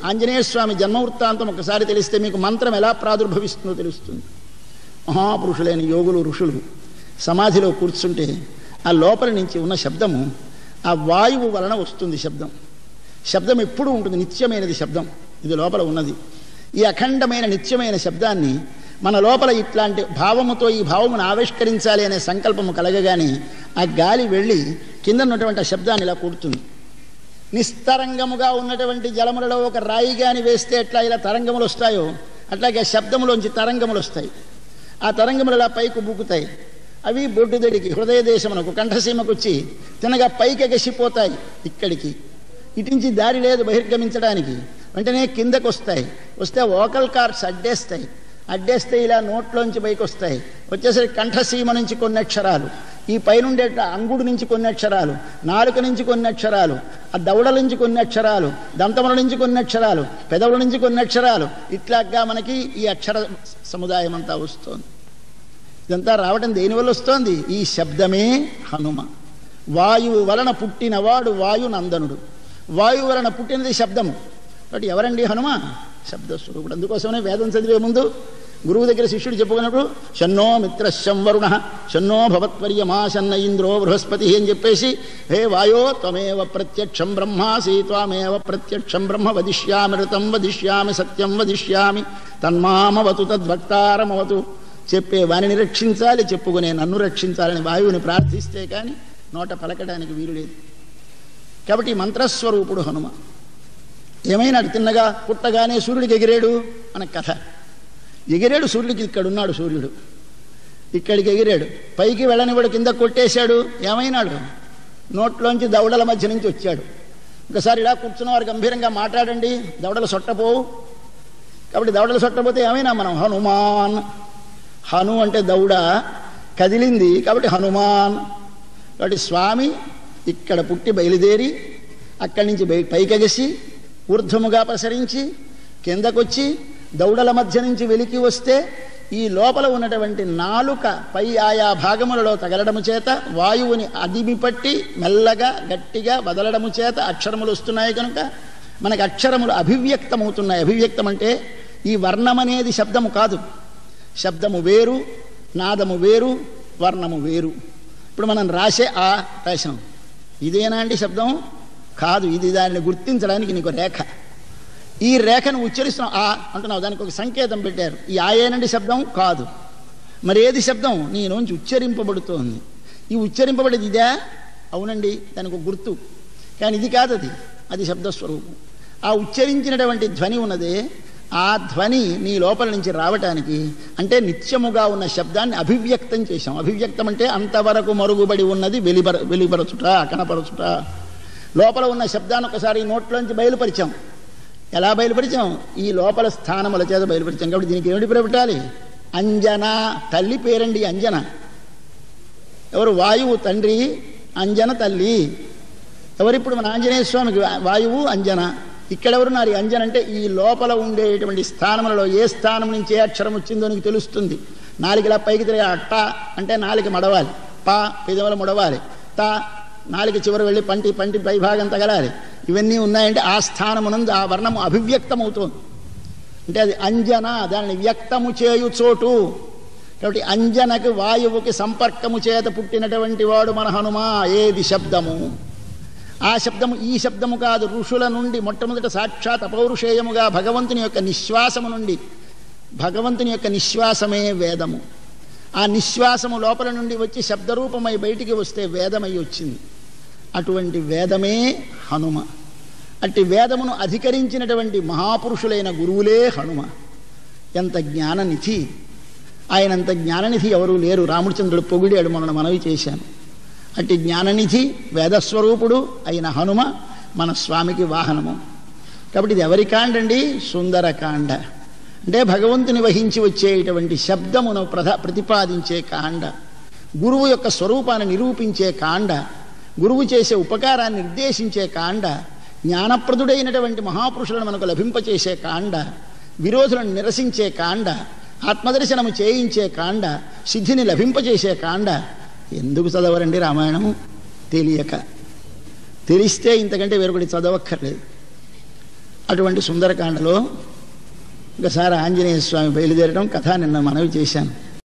ఆంజనేయ స్వామి జన్మవృత్తాంతం ఒకసారి తెలిస్తే మీకు మంత్రం ఎలా ప్రాదుర్భవిస్తుందో తెలుస్తుంది మహాపురుషులైన యోగులు ఋషులు సమాధిలో కూర్చుంటే ఆ లోపల నుంచి ఉన్న శబ్దము ఆ వాయువు వలన వస్తుంది శబ్దం శబ్దం ఎప్పుడూ ఉంటుంది నిత్యమైనది శబ్దం ఇది లోపల ఉన్నది ఈ అఖండమైన నిత్యమైన శబ్దాన్ని మన లోపల ఇట్లాంటి భావముతో ఈ భావమును ఆవిష్కరించాలి అనే సంకల్పము కలగగానే ఆ గాలి వెళ్ళి కింద ఉన్నటువంటి ఆ శబ్దాన్ని ఇలా కూడుతుంది నిస్తరంగముగా ఉన్నటువంటి జలములలో ఒక రాయి గాని వేస్తే ఎట్లా ఇలా తరంగములు వస్తాయో అట్లాగే శబ్దములోంచి తరంగములు వస్తాయి ఆ తరంగములు ఇలా పైకి బుక్కుతాయి అవి బొడ్డుదడికి హృదయ దేశమునకు కంఠసీమకు వచ్చి తినగా పైకి ఎగసిపోతాయి ఇక్కడికి ఇటించి దారి లేదు బహిర్గమించడానికి వెంటనే కిందకు వస్తాయి వస్తే ఓకల్ కార్డ్స్ అడ్డేస్తాయి అడ్డేస్తే ఇలా నోట్లోంచి పైకి వస్తాయి వచ్చేసరికి కంఠసీమ నుంచి కొన్ని అక్షరాలు ఈ పైనుండే అంగుడు నుంచి కొన్ని అక్షరాలు నాలుక నుంచి కొన్ని అక్షరాలు ఆ దవడల నుంచి కొన్ని అక్షరాలు దంతముల నుంచి కొన్ని అక్షరాలు పెదవుల నుంచి కొన్ని అక్షరాలు ఇట్లాగా మనకి ఈ అక్షర సముదాయం అంతా వస్తోంది ఇదంతా రావడం దేనివల్ల వస్తోంది ఈ శబ్దమే హనుమ వాయువు వలన పుట్టినవాడు వాయునందనుడు వాయువు వలన పుట్టినది శబ్దము కాబట్టి ఎవరండి హనుమ శబ్దస్వరూపుడు అందుకోసమే వేదం చదివే ముందు గురువు దగ్గర శిష్యుడు చెప్పుకున్నప్పుడు షన్నో మిత్రశం వరుణ షన్నో భవత్వర్యమా షన్న ఇంద్రో బృహస్పతి అని చెప్పేసి హే వాయో త్వమేవ ప్రత్యక్షం బ్రహ్మాసి త్వమేవ ప్రత్యక్షం బ్రహ్మ వదిష్యామృతం వదిష్యామి సత్యం వదిష్యామి తన్మామవతు తద్భక్తారమవతు చెప్పే వాణిని రక్షించాలి చెప్పుకునే నన్ను రక్షించాలని వాయువుని ప్రార్థిస్తే కానీ నోట పలకడానికి వీలు లేదు కాబట్టి ఈ మంత్రస్వరూపుడు హనుమ ఏమైనాడు తిన్నగా పుట్టగానే సూర్యుడికి ఎగిరాడు అన్న కథ ఎగిరాడు సూర్యుడికి ఇక్కడున్నాడు సూర్యుడు ఇక్కడికి ఎగిరాడు పైకి వెళ్ళనివాడు కింద కొట్టేశాడు ఏమైనాడు నోట్లోంచి దవడల మధ్య నుంచి వచ్చాడు ఒకసారి ఇలా కూర్చున్న వారు గంభీరంగా మాట్లాడండి దవడలు సొట్టపోవు కాబట్టి దవడలు సొట్టపోతే ఏమైనా మనం హనుమాన్ హను అంటే దౌడ కదిలింది కాబట్టి హనుమాన్ కాబట్టి స్వామి ఇక్కడ పుట్టి బయలుదేరి అక్కడి నుంచి బయ పైకెగసి ఊర్ధ్వముగా ప్రసరించి కిందకొచ్చి దౌడల మధ్య నుంచి వెలికి వస్తే ఈ లోపల ఉన్నటువంటి నాలుక పై ఆయా భాగములలో తగలడము చేత వాయువుని అదిమి పట్టి మెల్లగా గట్టిగా వదలడము చేత అక్షరములు వస్తున్నాయి కనుక మనకు అక్షరములు అభివ్యక్తమవుతున్నాయి అభివ్యక్తం అంటే ఈ వర్ణమనేది శబ్దము కాదు శబ్దము వేరు నాదము వేరు వర్ణము వేరు ఇప్పుడు మనం రాసే ఆ రాసాం ఇదేనా అండి శబ్దం కాదు ఇది దానిని గుర్తించడానికి నీకు రేఖ ఈ రేఖను ఉచ్చరిస్తున్నాం ఆ అంటున్నావు దానికి ఒక సంకేతం పెట్టారు ఈ ఆయేనండి శబ్దం కాదు మరి ఏది శబ్దం నీ నుంచి ఉచ్చరింపబడుతోంది ఈ ఉచ్చరింపబడేది ఇదే అవునండి దానికి ఒక గుర్తు కానీ ఇది కాదు అది అది శబ్దస్వరూపం ఆ ఉచ్చరించినటువంటి ధ్వని ఉన్నదే ఆ ధ్వని నీ లోపల నుంచి రావటానికి అంటే నిత్యముగా ఉన్న శబ్దాన్ని అభివ్యక్తం చేశాం అభివ్యక్తం అంటే అంతవరకు మరుగుబడి ఉన్నది వెలిబర వెలిబరచుట కనపరచుట లోపల ఉన్న శబ్దాన్ని ఒకసారి నోట్లోంచి బయలుపరిచాం ఎలా బయలుపరిచాం ఈ లోపల స్థానముల చేత బయలుపరిచాం కాబట్టి దీనికి ఏమిటి పేరు పెట్టాలి అంజన తల్లి పేరండి అంజన ఎవరు వాయువు తండ్రి అంజన తల్లి ఎవరిప్పుడు మన ఆంజనేయ స్వామికి వాయువు అంజన ఇక్కడెవరున్నారు ఈ అంజన అంటే ఈ లోపల ఉండేటువంటి స్థానములలో ఏ స్థానం నుంచి ఏ అక్షరం వచ్చిందో నీకు తెలుస్తుంది నాలుగులా పైకి తిరిగి అట్ట అంటే నాలుగు మడవాలి పా పెదవులు ముడవాలి తా నాలుగు చివరి వెళ్ళి పంటి పంటి పైభాగం తగలాలి ఇవన్నీ ఉన్నాయంటే ఆ స్థానమునందు ఆ వర్ణము అభివ్యక్తమవుతోంది అంటే అది అంజన దానిని వ్యక్తము చేయు చోటు కాబట్టి అంజనకి వాయువుకి సంపర్కము చేత పుట్టినటువంటి వాడు మన హనుమా ఏది శబ్దము ఆ శబ్దము ఈ శబ్దము కాదు ఋషుల నుండి మొట్టమొదట సాక్షాత్ అపౌరుషేయముగా భగవంతుని యొక్క నిశ్వాసము నుండి భగవంతుని యొక్క నిశ్వాసమే వేదము ఆ నిశ్వాసము లోపల నుండి వచ్చి శబ్దరూపమై బయటికి వస్తే వేదమై వచ్చింది అటువంటి వేదమే హనుమ అట్టి వేదమును అధికరించినటువంటి మహాపురుషులైన గురువులే హనుమ ఎంత జ్ఞాననిధి ఆయనంత జ్ఞాననిధి ఎవరూ లేరు రామచంద్రుడు పొగిడాడు మొన్న మనవి చేశాను అట్టి జ్ఞాననిధి వేదస్వరూపుడు అయిన హనుమ మన స్వామికి వాహనము కాబట్టి ఇది ఎవరి కాండండి సుందరకాండ అంటే భగవంతుని వహించి వచ్చేటువంటి శబ్దమును ప్రధ ప్రతిపాదించే కాండ గురువు యొక్క స్వరూపాన్ని నిరూపించే కాండ గురువు చేసే ఉపకారాన్ని నిర్దేశించే కాండ జ్ఞానప్రదుడైనటువంటి మహాపురుషులను మనకు లభింపచేసే కాండ విరోధులను నిరసించే కాండ ఆత్మదర్శనము చేయించే కాండ సిద్ధిని లభింపచేసే కాండ ఎందుకు చదవరండి రామాయణము తెలియక తెలిస్తే ఇంతకంటే వేరొకటి చదవక్కర్లేదు అటువంటి సుందరకాండలో ఒకసారి ఆంజనేయ స్వామి బయలుదేరడం కథ నిన్న మనవి చేశాను